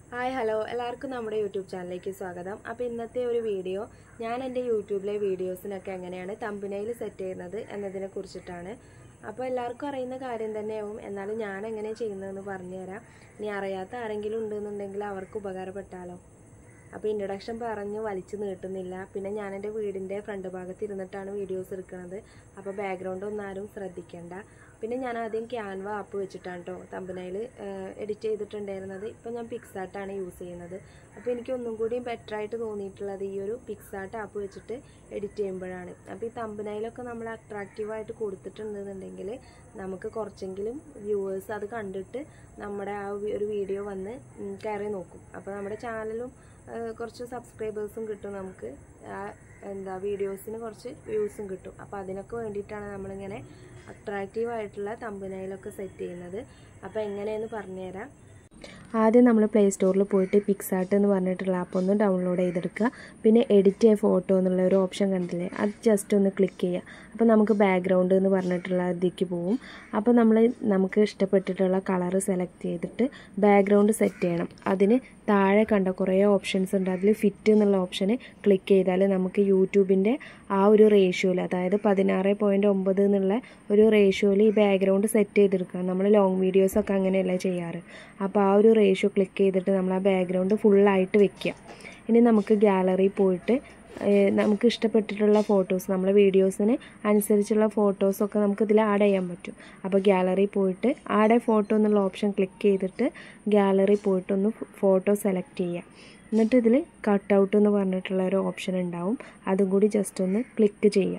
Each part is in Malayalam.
ഹായ് ഹലോ എല്ലാവർക്കും നമ്മുടെ യൂട്യൂബ് ചാനലിലേക്ക് സ്വാഗതം അപ്പോൾ ഇന്നത്തെ ഒരു വീഡിയോ ഞാൻ എൻ്റെ യൂട്യൂബിലെ വീഡിയോസിനൊക്കെ എങ്ങനെയാണ് തമ്പനയിൽ സെറ്റ് ചെയ്യുന്നത് എന്നതിനെ കുറിച്ചിട്ടാണ് അപ്പോൾ എല്ലാവർക്കും അറിയുന്ന കാര്യം തന്നെയാവും എന്നാലും ഞാൻ എങ്ങനെ ചെയ്യുന്നതെന്ന് പറഞ്ഞുതരാം ഇനി അറിയാത്ത ആരെങ്കിലും ഉണ്ടെന്നുണ്ടെങ്കിൽ അവർക്ക് ഉപകാരപ്പെട്ടാലോ അപ്പോൾ ഇൻട്രഡക്ഷൻ പറഞ്ഞു വലിച്ചു നീട്ടുന്നില്ല പിന്നെ ഞാൻ എൻ്റെ വീടിൻ്റെ ഫ്രണ്ട് ഭാഗത്ത് ഇരുന്നിട്ടാണ് വീഡിയോസ് എടുക്കുന്നത് അപ്പോൾ ബാക്ക്ഗ്രൗണ്ട് ഒന്നും ആരും ശ്രദ്ധിക്കേണ്ട പിന്നെ ഞാൻ ആദ്യം ക്യാൻവ ആപ്പ് വെച്ചിട്ടാണ് കേട്ടോ തമ്പനയിൽ എഡിറ്റ് ചെയ്തിട്ടുണ്ടായിരുന്നത് ഇപ്പം ഞാൻ പിക്സാർട്ടാണ് യൂസ് ചെയ്യുന്നത് അപ്പോൾ എനിക്ക് ഒന്നും കൂടി ബെറ്റർ ആയിട്ട് തോന്നിയിട്ടുള്ളത് ഈ ഒരു പിക്സാർട്ട് ആപ്പ് വെച്ചിട്ട് എഡിറ്റ് ചെയ്യുമ്പോഴാണ് അപ്പോൾ ഈ തമ്പനയിലൊക്കെ നമ്മൾ അട്രാക്റ്റീവായിട്ട് കൊടുത്തിട്ടുണ്ടെന്നുണ്ടെങ്കിൽ നമുക്ക് കുറച്ചെങ്കിലും വ്യൂവേഴ്സ് അത് കണ്ടിട്ട് നമ്മുടെ ആ ഒരു വീഡിയോ വന്ന് കയറി നോക്കും അപ്പോൾ നമ്മുടെ ചാനലും കുറച്ച് സബ്സ്ക്രൈബേഴ്സും കിട്ടും നമുക്ക് ആ എന്താ വീഡിയോസിന് കുറച്ച് വ്യൂസും കിട്ടും അപ്പോൾ അതിനൊക്കെ വേണ്ടിയിട്ടാണ് നമ്മളിങ്ങനെ അട്രാക്റ്റീവ് ആയിട്ടുള്ള തമ്പനയിലൊക്കെ സെറ്റ് ചെയ്യുന്നത് അപ്പോൾ എങ്ങനെയെന്ന് പറഞ്ഞുതരാം ആദ്യം നമ്മൾ പ്ലേ സ്റ്റോറിൽ പോയിട്ട് പിക്സാർട്ട് എന്ന് പറഞ്ഞിട്ടുള്ള ആപ്പ് ഒന്ന് ഡൗൺലോഡ് ചെയ്തെടുക്കുക പിന്നെ എഡിറ്റ് ചെയ്യ ഫോട്ടോ എന്നുള്ള ഒരു ഓപ്ഷൻ കണ്ടില്ലേ അത് ജസ്റ്റ് ഒന്ന് ക്ലിക്ക് ചെയ്യുക അപ്പോൾ നമുക്ക് ബാക്ക്ഗ്രൗണ്ട് എന്ന് പറഞ്ഞിട്ടുള്ള ഇതിലേക്ക് പോവും അപ്പോൾ നമ്മൾ നമുക്ക് ഇഷ്ടപ്പെട്ടിട്ടുള്ള കളർ സെലക്ട് ചെയ്തിട്ട് ബാക്ക്ഗ്രൗണ്ട് സെറ്റ് ചെയ്യണം അതിന് താഴെ കണ്ട കുറേ ഓപ്ഷൻസ് ഉണ്ട് അതിൽ ഫിറ്റ് എന്നുള്ള ഓപ്ഷന് ക്ലിക്ക് ചെയ്താൽ നമുക്ക് യൂട്യൂബിൻ്റെ ആ ഒരു റേഷ്യോയിൽ അതായത് പതിനാറ് പോയിൻറ്റ് ഒമ്പത് എന്നുള്ള ഒരു റേഷ്യോയിൽ ഈ ബാക്ക്ഗ്രൗണ്ട് സെറ്റ് ചെയ്തെടുക്കണം നമ്മൾ ലോങ് വീഡിയോസൊക്കെ അങ്ങനെയല്ല ചെയ്യാറ് അപ്പോൾ ആ ഒരു റേഷ്യോ ക്ലിക്ക് ചെയ്തിട്ട് നമ്മൾ ആ ബാക്ക്ഗ്രൗണ്ട് ഫുള്ളായിട്ട് വെക്കുക ഇനി നമുക്ക് ഗാലറി പോയിട്ട് നമുക്ക് ഇഷ്ടപ്പെട്ടിട്ടുള്ള ഫോട്ടോസ് നമ്മളെ വീഡിയോസിന് അനുസരിച്ചുള്ള ഫോട്ടോസൊക്കെ നമുക്ക് ഇതിൽ ആഡ് ചെയ്യാൻ പറ്റും അപ്പോൾ ഗാലറി പോയിട്ട് ആഡ് ഫോട്ടോ എന്നുള്ള ഓപ്ഷൻ ക്ലിക്ക് ചെയ്തിട്ട് ഗാലറി പോയിട്ട് ഒന്ന് ഫോട്ടോ സെലക്ട് ചെയ്യുക എന്നിട്ട് ഇതിൽ കട്ട് ഔട്ട് എന്ന് പറഞ്ഞിട്ടുള്ള ഒരു ഓപ്ഷൻ ഉണ്ടാവും അതും കൂടി ജസ്റ്റ് ഒന്ന് ക്ലിക്ക് ചെയ്യുക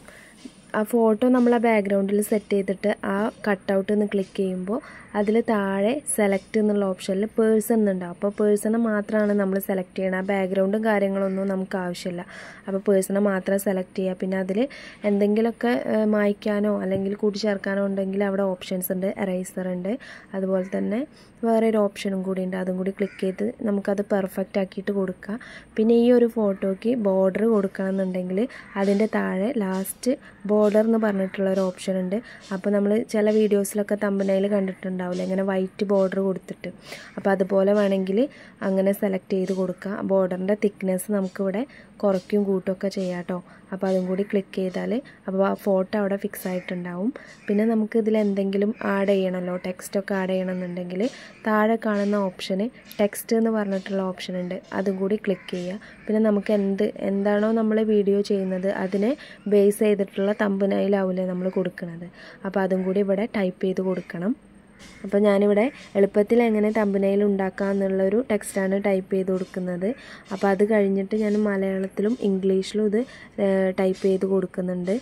ആ ഫോട്ടോ നമ്മൾ ആ ബാക്ക്ഗ്രൗണ്ടിൽ സെറ്റ് ചെയ്തിട്ട് ആ കട്ട് ഔട്ട് എന്ന് ക്ലിക്ക് ചെയ്യുമ്പോൾ അതിൽ താഴെ സെലക്ട് എന്നുള്ള ഓപ്ഷനിൽ പേഴ്സൺ എന്നുണ്ടാവും അപ്പോൾ പേഴ്സണെ മാത്രമാണ് നമ്മൾ സെലക്ട് ചെയ്യണം ആ ബാക്ക്ഗ്രൗണ്ടും കാര്യങ്ങളൊന്നും നമുക്ക് ആവശ്യമില്ല അപ്പോൾ പേഴ്സണെ മാത്രം സെലക്ട് ചെയ്യുക പിന്നെ അതിൽ എന്തെങ്കിലുമൊക്കെ മായ്ക്കാനോ അല്ലെങ്കിൽ കൂട്ടിച്ചേർക്കാനോ ഉണ്ടെങ്കിൽ അവിടെ ഓപ്ഷൻസ് ഉണ്ട് എറൈസർ ഉണ്ട് അതുപോലെ തന്നെ വേറെ ഒരു ഓപ്ഷനും കൂടി ഉണ്ട് അതും കൂടി ക്ലിക്ക് ചെയ്ത് നമുക്കത് പെർഫെക്റ്റ് ആക്കിയിട്ട് കൊടുക്കുക പിന്നെ ഈ ഒരു ഫോട്ടോയ്ക്ക് ബോർഡർ കൊടുക്കണം എന്നുണ്ടെങ്കിൽ അതിൻ്റെ താഴെ ലാസ്റ്റ് ബോർഡർ എന്ന് പറഞ്ഞിട്ടുള്ള ഒരു ഓപ്ഷൻ ഉണ്ട് അപ്പോൾ നമ്മൾ ചില വീഡിയോസിലൊക്കെ തമ്പനയിൽ കണ്ടിട്ടുണ്ടാവില്ല ഇങ്ങനെ വൈറ്റ് ബോർഡർ കൊടുത്തിട്ട് അപ്പോൾ അതുപോലെ വേണമെങ്കിൽ അങ്ങനെ സെലക്ട് ചെയ്ത് കൊടുക്കുക ബോർഡറിൻ്റെ തിക്നെസ് നമുക്കിവിടെ കുറയ്ക്കും കൂട്ടുമൊക്കെ ചെയ്യാം കേട്ടോ അപ്പോൾ അതും കൂടി ക്ലിക്ക് ചെയ്താൽ അപ്പോൾ ആ ഫോട്ടോ അവിടെ ഫിക്സ് ആയിട്ടുണ്ടാവും പിന്നെ നമുക്ക് ഇതിൽ എന്തെങ്കിലും ആഡ് ചെയ്യണമല്ലോ ടെക്സ്റ്റൊക്കെ ആഡ് ചെയ്യണമെന്നുണ്ടെങ്കിൽ താഴെ കാണുന്ന ഓപ്ഷന് ടെക്സ്റ്റ് എന്ന് പറഞ്ഞിട്ടുള്ള ഓപ്ഷൻ ഉണ്ട് അതും കൂടി ക്ലിക്ക് ചെയ്യുക പിന്നെ നമുക്ക് എന്ത് എന്താണോ നമ്മൾ വീഡിയോ ചെയ്യുന്നത് അതിനെ ബേസ് ചെയ്തിട്ടുള്ള തമ്പനയിലാവില്ലേ നമ്മൾ കൊടുക്കുന്നത് അപ്പോൾ അതും കൂടി ഇവിടെ ടൈപ്പ് ചെയ്ത് കൊടുക്കണം അപ്പോൾ ഞാനിവിടെ എളുപ്പത്തിൽ എങ്ങനെ തമ്പനയിൽ ഉണ്ടാക്കാം എന്നുള്ളൊരു ടെക്സ്റ്റാണ് ടൈപ്പ് ചെയ്ത് കൊടുക്കുന്നത് അപ്പോൾ അത് കഴിഞ്ഞിട്ട് ഞാൻ മലയാളത്തിലും ഇംഗ്ലീഷിലും ഇത് ടൈപ്പ് ചെയ്ത് കൊടുക്കുന്നുണ്ട്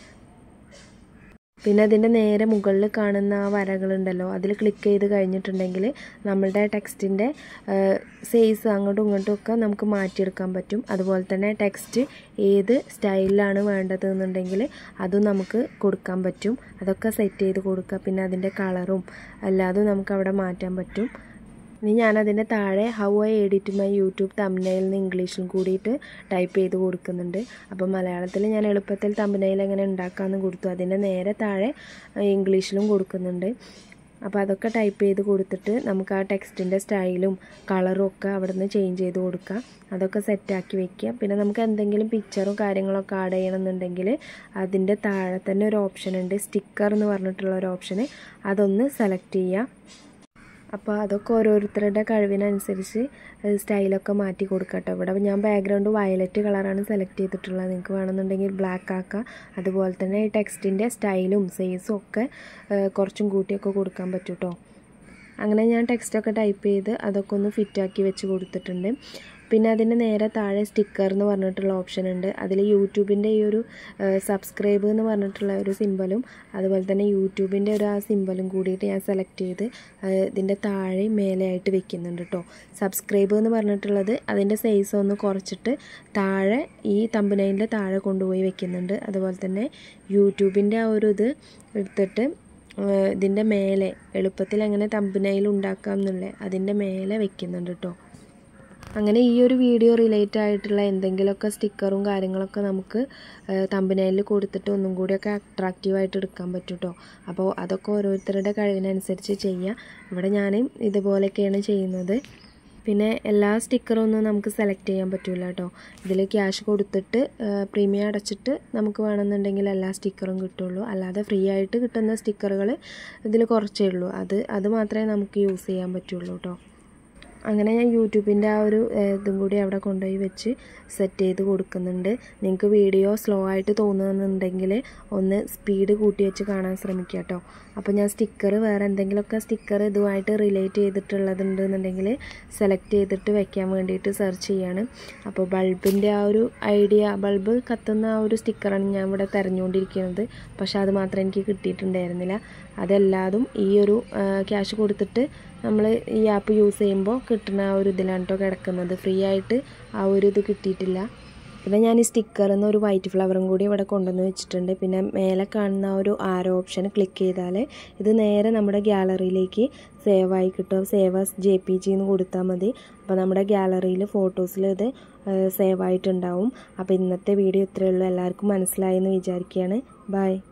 പിന്നെ അതിൻ്റെ നേരെ മുകളിൽ കാണുന്ന ആ വരകളുണ്ടല്ലോ അതിൽ ക്ലിക്ക് ചെയ്ത് കഴിഞ്ഞിട്ടുണ്ടെങ്കിൽ നമ്മളുടെ ടെക്സ്റ്റിൻ്റെ സൈസ് അങ്ങോട്ടും ഇങ്ങോട്ടും ഒക്കെ നമുക്ക് മാറ്റിയെടുക്കാൻ പറ്റും അതുപോലെ തന്നെ ടെക്സ്റ്റ് ഏത് സ്റ്റൈലിലാണ് വേണ്ടത് എന്നുണ്ടെങ്കിൽ അതും നമുക്ക് കൊടുക്കാൻ പറ്റും അതൊക്കെ സെറ്റ് ചെയ്ത് കൊടുക്കുക പിന്നെ അതിൻ്റെ കളറും അല്ലാതും നമുക്ക് അവിടെ മാറ്റാൻ പറ്റും ഇനി ഞാനതിൻ്റെ താഴെ how I edit my YouTube തമ്പനയിൽ നിന്ന് ഇംഗ്ലീഷിലും കൂടിയിട്ട് ടൈപ്പ് ചെയ്ത് കൊടുക്കുന്നുണ്ട് അപ്പോൾ മലയാളത്തിൽ ഞാൻ എളുപ്പത്തിൽ തമ്പനയിൽ എങ്ങനെ ഉണ്ടാക്കാമെന്ന് കൊടുത്തു അതിൻ്റെ നേരെ താഴെ ഇംഗ്ലീഷിലും കൊടുക്കുന്നുണ്ട് അപ്പോൾ അതൊക്കെ ടൈപ്പ് ചെയ്ത് കൊടുത്തിട്ട് നമുക്ക് ആ ടെക്സ്റ്റിൻ്റെ സ്റ്റൈലും കളറും ഒക്കെ അവിടെ നിന്ന് ചേഞ്ച് ചെയ്ത് കൊടുക്കുക അതൊക്കെ സെറ്റാക്കി വെക്കുക പിന്നെ നമുക്ക് എന്തെങ്കിലും പിക്ചറും കാര്യങ്ങളൊക്കെ ആഡ് ചെയ്യണമെന്നുണ്ടെങ്കിൽ അതിൻ്റെ താഴെ തന്നെ ഒരു ഓപ്ഷൻ ഉണ്ട് സ്റ്റിക്കർ എന്ന് പറഞ്ഞിട്ടുള്ള ഒരു ഓപ്ഷന് അതൊന്ന് സെലക്ട് ചെയ്യുക അപ്പോൾ അതൊക്കെ ഓരോരുത്തരുടെ കഴിവിനനുസരിച്ച് സ്റ്റൈലൊക്കെ മാറ്റി കൊടുക്കട്ടോ ഇവിടെ ഞാൻ ബാക്ക്ഗ്രൗണ്ട് വയലറ്റ് കളറാണ് സെലക്ട് ചെയ്തിട്ടുള്ളത് നിങ്ങൾക്ക് വേണമെന്നുണ്ടെങ്കിൽ ബ്ലാക്ക് ആക്കാം അതുപോലെ തന്നെ ഈ ടെക്സ്റ്റിൻ്റെ സ്റ്റൈലും സൈസും ഒക്കെ കുറച്ചും കൂട്ടിയൊക്കെ കൊടുക്കാൻ പറ്റും കേട്ടോ അങ്ങനെ ഞാൻ ടെക്സ്റ്റൊക്കെ ടൈപ്പ് ചെയ്ത് അതൊക്കെ ഒന്ന് ഫിറ്റാക്കി വെച്ച് കൊടുത്തിട്ടുണ്ട് പിന്നെ അതിൻ്റെ നേരെ താഴെ സ്റ്റിക്കർ എന്ന് പറഞ്ഞിട്ടുള്ള ഓപ്ഷൻ ഉണ്ട് അതിൽ യൂട്യൂബിൻ്റെ ഈ ഒരു സബ്സ്ക്രൈബ് എന്ന് പറഞ്ഞിട്ടുള്ള ഒരു സിമ്പലും അതുപോലെ തന്നെ യൂട്യൂബിൻ്റെ ഒരു ആ സിമ്പലും കൂടിയിട്ട് ഞാൻ സെലക്ട് ചെയ്ത് ഇതിൻ്റെ താഴെ മേലെയായിട്ട് വെക്കുന്നുണ്ട് കേട്ടോ സബ്സ്ക്രൈബ് എന്ന് പറഞ്ഞിട്ടുള്ളത് അതിൻ്റെ സൈസ് ഒന്ന് കുറച്ചിട്ട് താഴെ ഈ തമ്പനൈൻ്റെ താഴെ കൊണ്ടുപോയി വെക്കുന്നുണ്ട് അതുപോലെ തന്നെ യൂട്യൂബിൻ്റെ ആ ഒരു ഇത് എടുത്തിട്ട് ഇതിൻ്റെ മേലെ എളുപ്പത്തിൽ എങ്ങനെ തമ്പനയിൽ ഉണ്ടാക്കാം എന്നുള്ളത് അതിൻ്റെ മേലെ വെക്കുന്നുണ്ട് കേട്ടോ അങ്ങനെ ഈ ഒരു വീഡിയോ റിലേറ്റ് ആയിട്ടുള്ള എന്തെങ്കിലുമൊക്കെ സ്റ്റിക്കറും കാര്യങ്ങളൊക്കെ നമുക്ക് തമ്പനയിൽ കൊടുത്തിട്ട് ഒന്നും കൂടിയൊക്കെ അട്രാക്റ്റീവായിട്ട് എടുക്കാൻ പറ്റും കേട്ടോ അപ്പോൾ അതൊക്കെ ഓരോരുത്തരുടെ കഴിവിനനുസരിച്ച് ചെയ്യുക ഇവിടെ ഞാൻ ഇതുപോലെയൊക്കെയാണ് ചെയ്യുന്നത് പിന്നെ എല്ലാ സ്റ്റിക്കറും ഒന്നും നമുക്ക് സെലക്ട് ചെയ്യാൻ പറ്റില്ല കേട്ടോ ഇതിൽ ക്യാഷ് കൊടുത്തിട്ട് പ്രീമിയം അടച്ചിട്ട് നമുക്ക് വേണമെന്നുണ്ടെങ്കിൽ എല്ലാ സ്റ്റിക്കറും കിട്ടുള്ളൂ അല്ലാതെ ഫ്രീ ആയിട്ട് കിട്ടുന്ന സ്റ്റിക്കറുകൾ ഇതിൽ കുറച്ചേ ഉള്ളൂ അത് അത് മാത്രമേ നമുക്ക് യൂസ് ചെയ്യാൻ പറ്റുള്ളൂ കേട്ടോ അങ്ങനെ ഞാൻ യൂട്യൂബിൻ്റെ ആ ഒരു ഇതും കൂടി അവിടെ കൊണ്ടുപോയി വെച്ച് സെറ്റ് ചെയ്ത് കൊടുക്കുന്നുണ്ട് നിങ്ങൾക്ക് വീഡിയോ സ്ലോ ആയിട്ട് തോന്നുന്നുണ്ടെങ്കിൽ ഒന്ന് സ്പീഡ് കൂട്ടി വെച്ച് കാണാൻ ശ്രമിക്കുക കേട്ടോ അപ്പോൾ ഞാൻ സ്റ്റിക്കർ വേറെ എന്തെങ്കിലുമൊക്കെ സ്റ്റിക്കർ ഇതുമായിട്ട് റിലേറ്റ് ചെയ്തിട്ടുള്ളതുണ്ടെന്നുണ്ടെങ്കിൽ സെലക്ട് ചെയ്തിട്ട് വെക്കാൻ വേണ്ടിയിട്ട് സെർച്ച് ചെയ്യാണ് അപ്പോൾ ബൾബിൻ്റെ ആ ഒരു ഐഡിയ ബൾബ് കത്തുന്ന ആ ഒരു സ്റ്റിക്കറാണ് ഞാൻ ഇവിടെ തിരഞ്ഞുകൊണ്ടിരിക്കുന്നത് പക്ഷേ അത് മാത്രം എനിക്ക് കിട്ടിയിട്ടുണ്ടായിരുന്നില്ല അതെല്ലാതും ഈ ഒരു ക്യാഷ് കൊടുത്തിട്ട് നമ്മൾ ഈ ആപ്പ് യൂസ് ചെയ്യുമ്പോൾ കിട്ടുന്ന ആ ഒരു ഇതിലാണ് കേട്ടോ കിടക്കുന്നത് ഫ്രീ ആയിട്ട് ആ ഒരു ഇത് കിട്ടിയിട്ടില്ല പിന്നെ ഞാൻ ഈ സ്റ്റിക്കറിൽ നിന്ന് ഒരു വൈറ്റ് ഫ്ലവറും കൂടി ഇവിടെ കൊണ്ടുവന്ന് വെച്ചിട്ടുണ്ട് പിന്നെ മേലെ കാണുന്ന ആ ഒരു ആരോ ഓപ്ഷൻ ക്ലിക്ക് ചെയ്താൽ ഇത് നേരെ നമ്മുടെ ഗ്യാലറിയിലേക്ക് സേവ് ആയി കിട്ടും save as J P G എന്ന് കൊടുത്താൽ മതി അപ്പോൾ നമ്മുടെ ഗ്യാലറിയിൽ ഫോട്ടോസിൽ ഇത് സേവ് ആയിട്ടുണ്ടാവും അപ്പോൾ ഇന്നത്തെ വീഡിയോ ഇത്രയേ ഉള്ളൂ എല്ലാവർക്കും മനസ്സിലായി എന്ന് വിചാരിക്കുകയാണ് ബൈ